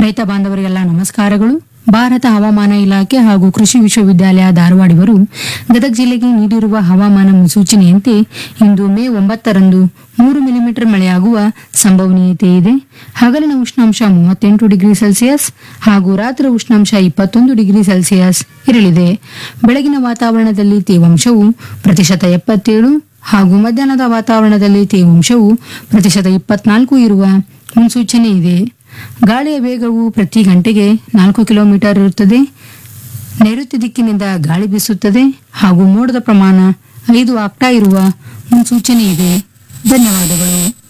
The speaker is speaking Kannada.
ರೈತ ಬಾಂಧವರಿಗೆಲ್ಲ ನಮಸ್ಕಾರಗಳು ಭಾರತ ಹವಾಮಾನ ಇಲಾಖೆ ಹಾಗೂ ಕೃಷಿ ವಿಶ್ವವಿದ್ಯಾಲಯ ಧಾರವಾಡ ಇವರು ಗದಗ ಜಿಲ್ಲೆಗೆ ನೀಡಿರುವ ಹವಾಮಾನ ಮುನ್ಸೂಚನೆಯಂತೆ ಇಂದು ಮೇ ಒಂಬತ್ತರಂದು ಮೂರು ಮಿಲಿಮೀಟರ್ ಮಳೆಯಾಗುವ ಸಂಭವನೀಯತೆ ಇದೆ ಹಗಲಿನ ಉಷ್ಣಾಂಶ ಮೂವತ್ತೆಂಟು ಡಿಗ್ರಿ ಸೆಲ್ಸಿಯಸ್ ಹಾಗೂ ರಾತ್ರಿ ಉಷ್ಣಾಂಶ ಇಪ್ಪತ್ತೊಂದು ಡಿಗ್ರಿ ಸೆಲ್ಸಿಯಸ್ ಇರಲಿದೆ ಬೆಳಗಿನ ವಾತಾವರಣದಲ್ಲಿ ತೇವಾಂಶವು ಪ್ರತಿಶತ ಎಪ್ಪತ್ತೇಳು ಹಾಗೂ ಮಧ್ಯಾಹ್ನದ ವಾತಾವರಣದಲ್ಲಿ ತೇವಾಂಶವು ಪ್ರತಿಶತ ಇಪ್ಪತ್ನಾಲ್ಕು ಇರುವ ಮುನ್ಸೂಚನೆ ಇದೆ ಗಾಳಿಯ ವೇಗವು ಪ್ರತಿ ಗಂಟೆಗೆ ನಾಲ್ಕು ಕಿಲೋಮೀಟರ್ ಇರುತ್ತದೆ ನೈಋತ್ಯ ದಿಕ್ಕಿನಿಂದ ಗಾಳಿ ಬೀಸುತ್ತದೆ ಹಾಗೂ ಮೋಡದ ಪ್ರಮಾಣ ಐದು ಆಗ್ತಾ ಇರುವ ಮುನ್ಸೂಚನೆ ಇದೆ ಧನ್ಯವಾದಗಳು